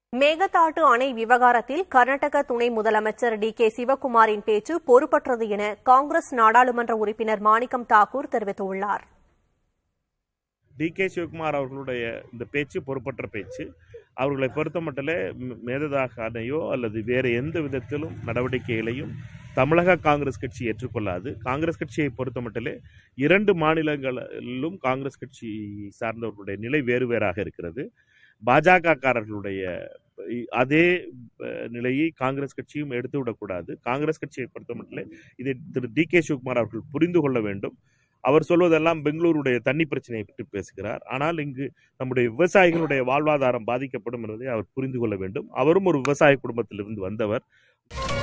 மேகதாட்டு அணை விவகாரத்தில் கர்நாடக துணை முதலமைச்சர் டி கே சிவக்குமாரின் பேச்சு பொறுப்பற்றது என காங்கிரஸ் நாடாளுமன்ற உறுப்பினர் மாணிக்கம் தாக்கூர் தெரிவித்துள்ளார் டி கே சிவகுமார் அவர்களுடைய இந்த பேச்சு பொறுப்பற்ற பேச்சு அவர்களை பொறுத்தமட்டிலே ம், மேததாக அணையோ அல்லது வேறு எந்த விதத்திலும் நடவடிக்கைகளையும் தமிழக காங்கிரஸ் கட்சி ஏற்றுக்கொள்ளாது காங்கிரஸ் கட்சியை பொறுத்தமட்டிலே இரண்டு மாநிலங்களிலும் காங்கிரஸ் கட்சி சார்ந்தவர்களுடைய நிலை வேறு வேறாக இருக்கிறது பாஜகக்காரர்களுடைய இ- அதே அஹ், நிலையை காங்கிரஸ் கட்சியும் எடுத்துவிடக்கூடாது காங்கிரஸ் கட்சியை பொறுத்தமட்டிலே இதை திரு டி கே சிவகுமார் அவர்கள் புரிந்து கொள்ள வேண்டும் அவர் சொல்வதெல்லாம் பெங்களூருடைய தண்ணி பிரச்சனையை பற்றி பேசுகிறார் ஆனால் இங்கு நம்முடைய விவசாயிகளுடைய வாழ்வாதாரம் பாதிக்கப்படும் என்பதை அவர் புரிந்து கொள்ள வேண்டும் அவரும் ஒரு விவசாய குடும்பத்திலிருந்து வந்தவர்